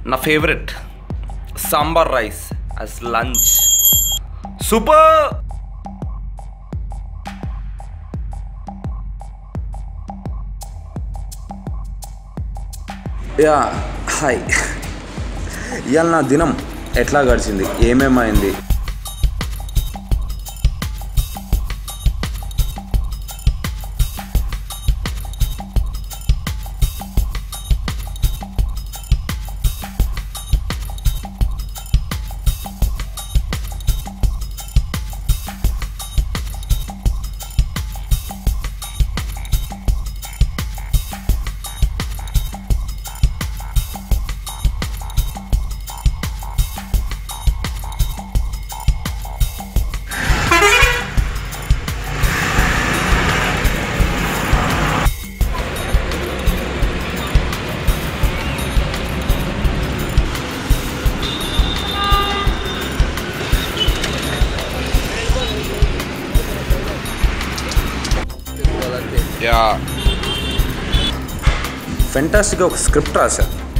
నా favourite sambar rice as lunch super yeah hi ఇవాళ నా దినం ఎట్లా గడిచింది ఏమేమైంది యా ఫెంటాస్టిక్గా ఒక స్క్రిప్ట్ రాశా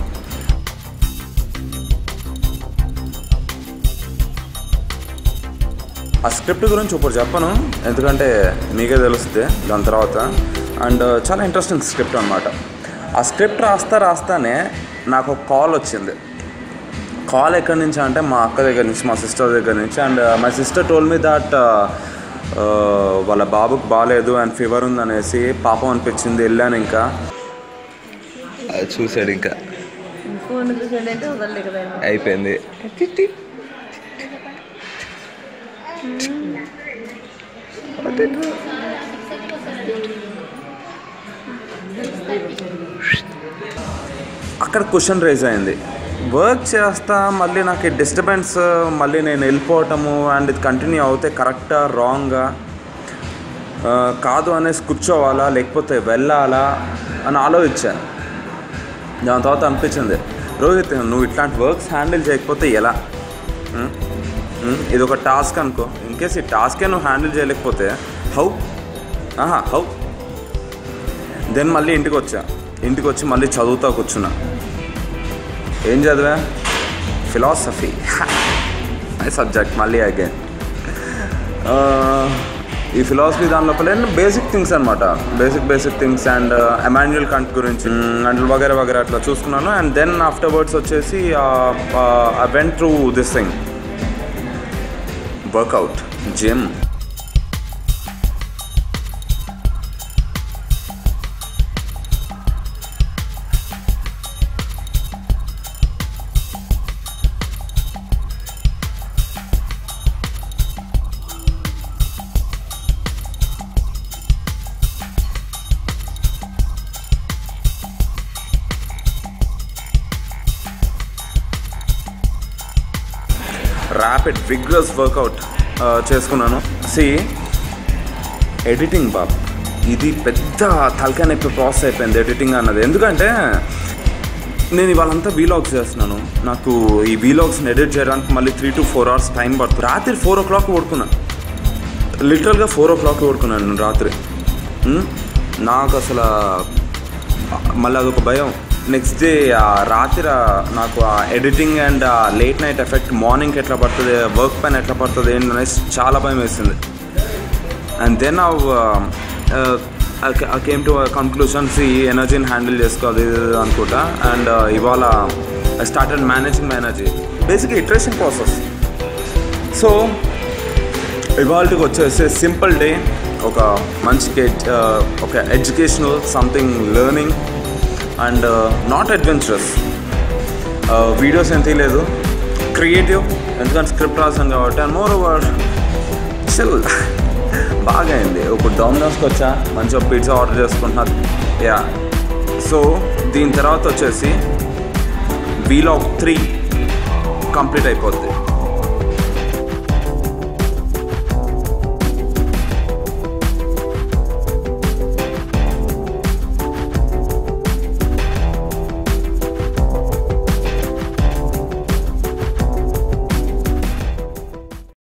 ఆ స్క్రిప్ట్ గురించి ఇప్పుడు చెప్పను ఎందుకంటే మీకే తెలుస్తుంది దాని తర్వాత అండ్ చాలా ఇంట్రెస్టింగ్ స్క్రిప్ట్ అనమాట ఆ స్క్రిప్ట్ రాస్తా రాస్తానే నాకు ఒక కాల్ వచ్చింది కాల్ ఎక్కడి నుంచి అంటే మా అక్క దగ్గర నుంచి మా సిస్టర్ దగ్గర నుంచి and my sister told me that వాళ్ళ బాబుకి బాగాలేదు అండ్ ఫీవర్ ఉందనేసి పాపం అనిపించింది వెళ్ళాను ఇంకా చూశాడు ఇంకా ఫోన్ చూసాడంటే వదలలేక కదా అయిపోయింది అక్కడ క్వశ్చన్ రైజ్ అయింది వర్క్ చేస్తా మళ్ళీ నాకు డిస్టర్బెన్స్ మళ్ళీ నేను వెళ్ళిపోవటము అండ్ ఇది కంటిన్యూ అవుతే కరెక్టా రాంగా కాదు అనేసి కూర్చోవాలా లేకపోతే వెళ్ళాలా అని ఆలోచించాను దాని తర్వాత అనిపించింది రోహిత్ నువ్వు ఇట్లాంటి వర్క్స్ హ్యాండిల్ చేయకపోతే ఎలా ఉం? ఉం? ఇది ఒక టాస్క్ అనుకో ఇన్ కేస్ ఈ టాస్కే నువ్వు హ్యాండిల్ చేయలేకపోతే హౌ ఆహా హౌ దెన్ మళ్ళీ ఇంటికి వచ్చా ఇంటికి వచ్చి మళ్ళీ చదువుతా కూర్చున్నా ఏం చదివా ఫిలాసఫీ మై సబ్జెక్ట్ మళ్ళీ అగైన్ ఈ ఫిలాసఫీ దాని లోపల బేసిక్ థింగ్స్ అనమాట basic basic things and Emmanuel Kant గురించి అండ్ వగేర వగేర అట్లా చూసుకున్నాను అండ్ దెన్ ఆఫ్టర్ వర్డ్స్ వచ్చేసి I went through this thing workout gym rapid vigorous workout చేసుకున్నాను సి ఎడిటింగ్ బాబ్ ఇది పెద్ద తలకాయ నొప్పి ప్రాసెస్ అయిపోయింది ఎడిటింగ్ అన్నది ఎందుకంటే నేను ఇవాళంతా వీలాగ్స్ చేస్తున్నాను నాకు ఈ వీలాగ్స్ని ఎడిట్ చేయడానికి మళ్ళీ three to four hours time పడుతుంది రాత్రి ఫోర్ ఓ క్లాక్ పడుకున్నాను లిటరల్గా ఫోర్ ఓ క్లాక్ పడుకున్నాను నేను రాత్రి ఉమ్, నాకు అసలు మళ్ళీ అదొక భయం నెక్స్ట్ డే ఆ రాత్రి ఆ- నాకు ఆ ఎడిటింగ్ అండ్ ఆ లేట్ నైట్ ఎఫెక్ట్ మార్నింగ్ ఎట్లా పడుతుంది వర్క్ పైన ఎట్లా పడుతుంది ఏంటి అనేసి చాలా భయం వేసింది and then I came to conclusions ఈ ఎనర్జీని హ్యాండిల్ చేసుకోవాలి ఇది ఇది అనుకుంటా అండ్ ఇవాళ I started managing my energy basic iteration process so ఇవాళకి వచ్చేసి సింపుల్ డే ఒక మంచి కే- ఆ, ఒక educational something learning and not adventurous videos ఏం తీయలేదు క్రియేటివ్ ఎందుకంటే స్క్రిప్ట్ రాసాను కాబట్టి అండ్ మోర్ ఓవర్ చిల్ బాగా అయింది ఇప్పుడు డొమినోస్కి వచ్చా మంచిగా పిజ్జా ఆర్డర్ చేసుకుంటున్నా యా సో దీని తర్వాత వచ్చేసి వీలాగ్ త్రీ కంప్లీట్ అయిపోద్ది